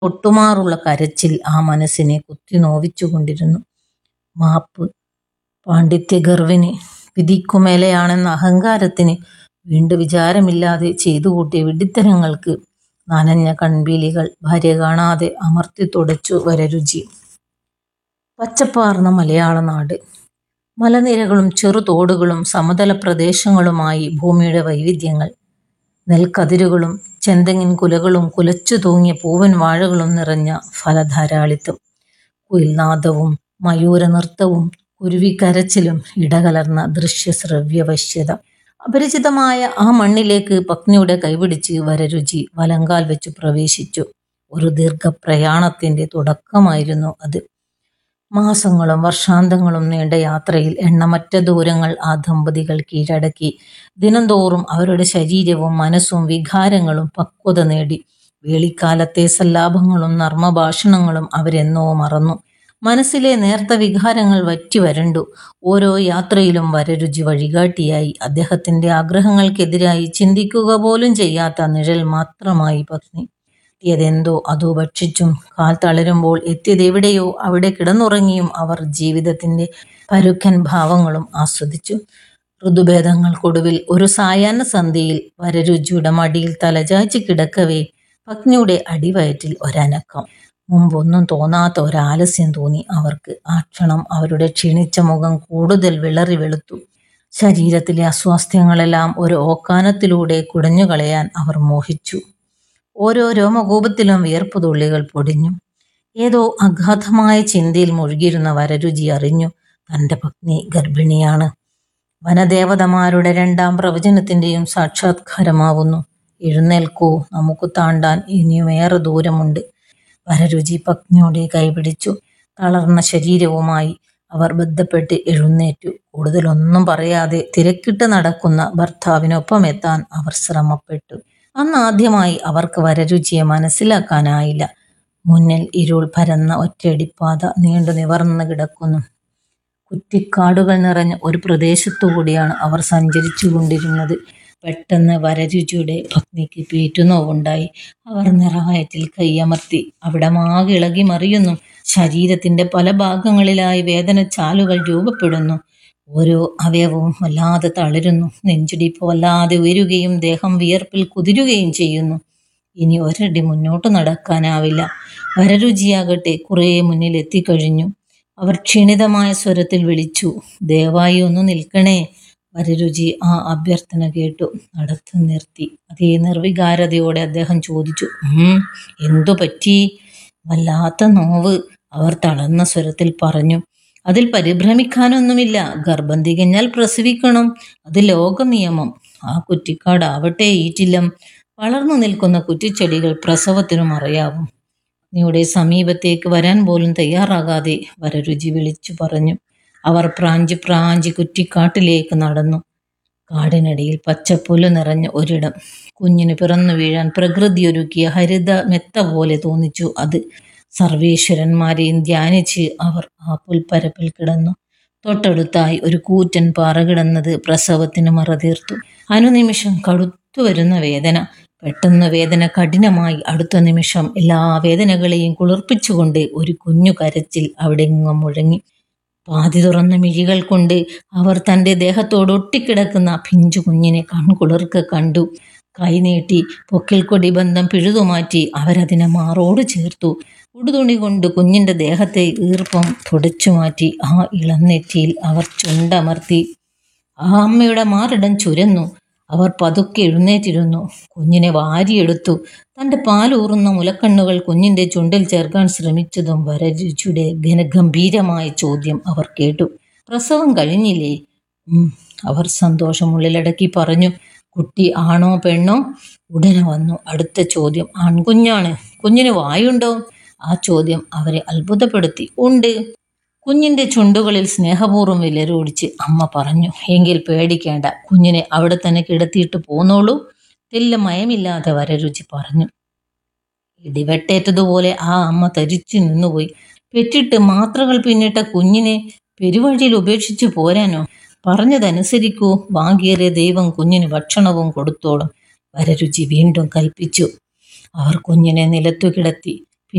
ഒട്ടുമാറുള്ള കരച്ചിൽ ആ മനസ്സിനെ കുത്തി നോവിച്ചുകൊണ്ടിരുന്നു മാപ്പ് പാണ്ഡിത്യഗർവിന് വിധിക്കുമേലെയാണെന്ന അഹങ്കാരത്തിന് വീണ്ടും വിചാരമില്ലാതെ ചെയ്തുകൂട്ടിയ വിഡ്ഢിത്തരങ്ങൾക്ക് നനഞ്ഞ കൺപീലികൾ ഭാര്യ കാണാതെ അമർത്തി തുടച്ചു വരരുചി പച്ചപ്പാർന്ന മലയാള നാട് മലനിരകളും ചെറുതോടുകളും സമതല പ്രദേശങ്ങളുമായി ഭൂമിയുടെ വൈവിധ്യങ്ങൾ നെൽക്കതിരുകളും ചെന്തെങ്ങിൻ കുലകളും കുലച്ചു തൂങ്ങിയ പൂവൻ വാഴകളും നിറഞ്ഞ ഫലധാരാളിത്തം കുയിൽനാദവും മയൂരനൃത്തവും കുരുവിക്കരച്ചിലും ഇടകലർന്ന ദൃശ്യശ്രവ്യ വശ്യത അപരിചിതമായ ആ മണ്ണിലേക്ക് പത്നിയുടെ കൈപിടിച്ച് വരരുചി വലങ്കാൽ വെച്ച് പ്രവേശിച്ചു ഒരു ദീർഘപ്രയാണത്തിന്റെ തുടക്കമായിരുന്നു അത് മാസങ്ങളും വർഷാന്തങ്ങളും നീണ്ട യാത്രയിൽ എണ്ണമറ്റ ദൂരങ്ങൾ ആ ദമ്പതികൾ കീഴടക്കി ദിനംതോറും അവരുടെ ശരീരവും മനസ്സും വികാരങ്ങളും പക്വത നേടി വേളിക്കാലത്തെ സല്ലാപങ്ങളും നർമ്മഭാഷണങ്ങളും അവരെന്നോ മറന്നു മനസ്സിലെ നേർത്ത വികാരങ്ങൾ വറ്റി വരണ്ടു ഓരോ യാത്രയിലും വരരുചി വഴികാട്ടിയായി അദ്ദേഹത്തിന്റെ ആഗ്രഹങ്ങൾക്കെതിരായി ചിന്തിക്കുക പോലും ചെയ്യാത്ത നിഴൽ മാത്രമായി പത്നി എത്തിയതെന്തോ അതോ ഭക്ഷിച്ചും കാൽ തളരുമ്പോൾ എത്തിയതെവിടെയോ അവിടെ കിടന്നുറങ്ങിയും അവർ ജീവിതത്തിന്റെ പരുക്കൻ ഭാവങ്ങളും ആസ്വദിച്ചു ഋതുഭേദങ്ങൾക്കൊടുവിൽ ഒരു സായാഹ്ന സന്ധ്യയിൽ വരരുചിയുടെ മടിയിൽ തലചായ്ച്ച് കിടക്കവേ പത്നിയുടെ അടിവയറ്റിൽ ഒരനക്കം മുമ്പൊന്നും തോന്നാത്ത ഒരാലസ്യം തോന്നി അവർക്ക് ആ ക്ഷണം അവരുടെ ക്ഷീണിച്ച മുഖം കൂടുതൽ വിളറി വെളുത്തു ശരീരത്തിലെ അസ്വാസ്ഥ്യങ്ങളെല്ലാം ഒരു ഓക്കാനത്തിലൂടെ കുടഞ്ഞു കളയാൻ അവർ മോഹിച്ചു ഓരോ രോമകൂപത്തിലും വിയർപ്പ് തുള്ളികൾ പൊടിഞ്ഞു ഏതോ അഗാധമായ ചിന്തയിൽ മുഴുകിയിരുന്ന വരരുചി അറിഞ്ഞു തന്റെ പത്നി ഗർഭിണിയാണ് വനദേവതമാരുടെ രണ്ടാം പ്രവചനത്തിന്റെയും സാക്ഷാത്കാരമാവുന്നു എഴുന്നേൽക്കൂ നമുക്ക് താണ്ടാൻ ഇനിയും ഏറെ ദൂരമുണ്ട് വരരുചി പത്നിയുടെ കൈപിടിച്ചു തളർന്ന ശരീരവുമായി അവർ ബന്ധപ്പെട്ട് എഴുന്നേറ്റു കൂടുതലൊന്നും പറയാതെ തിരക്കിട്ട് നടക്കുന്ന ഭർത്താവിനൊപ്പം എത്താൻ അവർ ശ്രമപ്പെട്ടു അന്ന് ആദ്യമായി അവർക്ക് വരരുചിയെ മനസ്സിലാക്കാനായില്ല മുന്നിൽ ഇരുൾ പരന്ന ഒറ്റയടിപ്പാത നീണ്ടു നിവർന്നു കിടക്കുന്നു കുറ്റിക്കാടുകൾ നിറഞ്ഞ ഒരു പ്രദേശത്തുകൂടിയാണ് അവർ സഞ്ചരിച്ചു കൊണ്ടിരുന്നത് പെട്ടെന്ന് വരരുചിയുടെ പത്നിക്ക് പീറ്റുനോവുണ്ടായി അവർ നിറവയറ്റിൽ കൈയമർത്തി അവിടെ മാകെ ഇളകി മറിയുന്നു ശരീരത്തിന്റെ പല ഭാഗങ്ങളിലായി വേദന ചാലുകൾ രൂപപ്പെടുന്നു ഓരോ അവയവവും വല്ലാതെ തളരുന്നു നെഞ്ചിടിപ്പ് വല്ലാതെ ഉയരുകയും ദേഹം വിയർപ്പിൽ കുതിരുകയും ചെയ്യുന്നു ഇനി ഒരടി മുന്നോട്ട് നടക്കാനാവില്ല വരരുചിയാകട്ടെ കുറേ മുന്നിൽ എത്തിക്കഴിഞ്ഞു അവർ ക്ഷീണിതമായ സ്വരത്തിൽ വിളിച്ചു ദയവായി ഒന്ന് നിൽക്കണേ വരരുചി ആ അഭ്യർത്ഥന കേട്ടു നടത്തു നിർത്തി അതേ നിർവികാരതയോടെ അദ്ദേഹം ചോദിച്ചു ഉം എന്തു പറ്റി വല്ലാത്ത നോവ് അവർ തളർന്ന സ്വരത്തിൽ പറഞ്ഞു അതിൽ പരിഭ്രമിക്കാനൊന്നുമില്ല ഗർഭം തികഞ്ഞാൽ പ്രസവിക്കണം അത് ലോക നിയമം ആ കുറ്റിക്കാടാവട്ടെ ഈറ്റില്ലം വളർന്നു നിൽക്കുന്ന കുറ്റിച്ചെടികൾ പ്രസവത്തിനും അറിയാവും നീയുടെ സമീപത്തേക്ക് വരാൻ പോലും തയ്യാറാകാതെ വരരുചി വിളിച്ചു പറഞ്ഞു അവർ പ്രാഞ്ചി പ്രാഞ്ചി കുറ്റിക്കാട്ടിലേക്ക് നടന്നു കാടിനടിയിൽ പച്ചപ്പുല്ല് നിറഞ്ഞ ഒരിടം കുഞ്ഞിന് പിറന്നു വീഴാൻ പ്രകൃതി ഒരുക്കിയ ഹരിത മെത്ത പോലെ തോന്നിച്ചു അത് സർവേശ്വരന്മാരെയും ധ്യാനിച്ച് അവർ ആ പുൽപ്പരപ്പിൽ കിടന്നു തൊട്ടടുത്തായി ഒരു കൂറ്റൻ പാറ കിടന്നത് പ്രസവത്തിന് മറതീർത്തു അനുനിമിഷം കടുത്തു വരുന്ന വേദന പെട്ടെന്ന് വേദന കഠിനമായി അടുത്ത നിമിഷം എല്ലാ വേദനകളെയും കുളിർപ്പിച്ചുകൊണ്ട് ഒരു കുഞ്ഞു കരച്ചിൽ അവിടെങ്ങും മുഴങ്ങി പാതി തുറന്ന മിഴികൾ കൊണ്ട് അവർ തന്റെ ദേഹത്തോട് ഒട്ടിക്കിടക്കുന്ന പിഞ്ചു കുഞ്ഞിനെ കൺകുളിർക്ക് കണ്ടു കൈനീട്ടി പൊക്കിൽ കൊടി ബന്ധം പിഴുതുമാറ്റി അവരതിനെ മാറോട് ചേർത്തു ഉടുതുണി കൊണ്ട് കുഞ്ഞിന്റെ ദേഹത്തെ ഈർപ്പം തുടച്ചു മാറ്റി ആ ഇളനെറ്റിയിൽ അവർ ചുണ്ടമർത്തി ആ അമ്മയുടെ മാറിടം ചുരന്നു അവർ പതുക്കെ എഴുന്നേറ്റിരുന്നു കുഞ്ഞിനെ വാരിയെടുത്തു തന്റെ പാലൂറുന്ന മുലക്കണ്ണുകൾ കുഞ്ഞിന്റെ ചുണ്ടിൽ ചേർക്കാൻ ശ്രമിച്ചതും വരരുചിയുടെ ഘനഗംഭീരമായ ചോദ്യം അവർ കേട്ടു പ്രസവം കഴിഞ്ഞില്ലേ ഉം അവർ സന്തോഷമുള്ളിലടക്കി പറഞ്ഞു കുട്ടി ആണോ പെണ്ണോ ഉടനെ വന്നു അടുത്ത ചോദ്യം ആൺകുഞ്ഞാണ് കുഞ്ഞിന് വായുണ്ടോ ആ ചോദ്യം അവരെ അത്ഭുതപ്പെടുത്തി ഉണ്ട് കുഞ്ഞിന്റെ ചുണ്ടുകളിൽ സ്നേഹപൂർവ്വം വിലരോടിച്ച് അമ്മ പറഞ്ഞു എങ്കിൽ പേടിക്കേണ്ട കുഞ്ഞിനെ അവിടെ തന്നെ കിടത്തിയിട്ട് പോന്നോളൂ തെല്ല മയമില്ലാതെ വരരുചി പറഞ്ഞു ഇടിവെട്ടേറ്റതുപോലെ ആ അമ്മ തരിച്ചു നിന്നുപോയി പെറ്റിട്ട് മാത്രകൾ പിന്നിട്ട കുഞ്ഞിനെ പെരുവഴിയിൽ ഉപേക്ഷിച്ചു പോരാനോ പറഞ്ഞതനുസരിക്കൂ വാങ്ങിയേറിയ ദൈവം കുഞ്ഞിന് ഭക്ഷണവും കൊടുത്തോളും വരരുചി വീണ്ടും കൽപ്പിച്ചു അവർ കുഞ്ഞിനെ നിലത്തു കിടത്തി